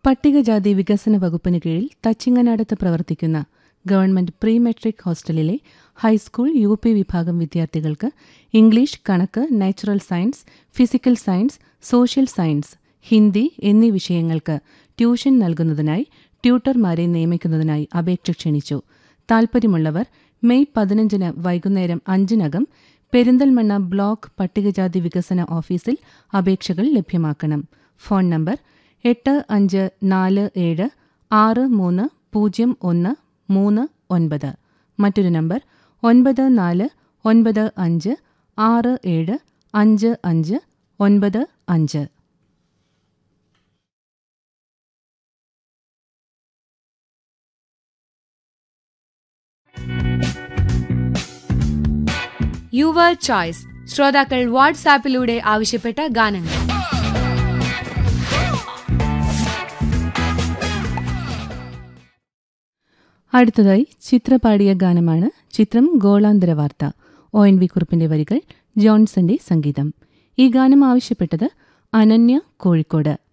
പട്ടികജാതി വികസന വകുപ്പിന് കീഴിൽ തച്ചിങ്ങനാടത്ത് പ്രവർത്തിക്കുന്ന ഗവൺമെന്റ് പ്രീ മെട്രിക് ഹോസ്റ്റലിലെ ഹൈസ്കൂൾ യു പി വിഭാഗം വിദ്യാർത്ഥികൾക്ക് ഇംഗ്ലീഷ് കണക്ക് natural science physical science social science Hindi എന്നീ വിഷയങ്ങൾക്ക് ട്യൂഷൻ നൽകുന്നതിനായി ട്യൂട്ടർമാരെ നിയമിക്കുന്നതിനായി അപേക്ഷ ക്ഷണിച്ചു താൽപ്പര്യമുള്ളവർ മെയ് പതിനഞ്ചിന് വൈകുന്നേരം അഞ്ചിനകം പെരിന്തൽമണ്ണ ബ്ലോക്ക് പട്ടികജാതി വികസന ഓഫീസിൽ അപേക്ഷകൾ ലഭ്യമാക്കണം ഫോൺ നമ്പർ എട്ട് അഞ്ച് നാല് ഏഴ് ആറ് മൂന്ന് പൂജ്യം ഒന്ന് മൂന്ന് ഒൻപത് മറ്റൊരു നമ്പർ ഒൻപത് നാല് ഒൻപത് അഞ്ച് ആറ് ഏഴ് അഞ്ച് അഞ്ച് ഒൻപത് അഞ്ച് യുവർ ചോയ്സ് ശ്രോതാക്കൾ വാട്സാപ്പിലൂടെ ആവശ്യപ്പെട്ട ഗാനങ്ങൾ അടുത്തതായി ചിത്ര പാടിയ ഗാനമാണ് ചിത്രം ഗോളാന്തര വാർത്ത ഒ എൻ വി കുറുപ്പിന്റെ വരികൾ ജോൺസന്റെ സംഗീതം ഈ ഗാനം ആവശ്യപ്പെട്ടത് അനന്യ കോഴിക്കോട്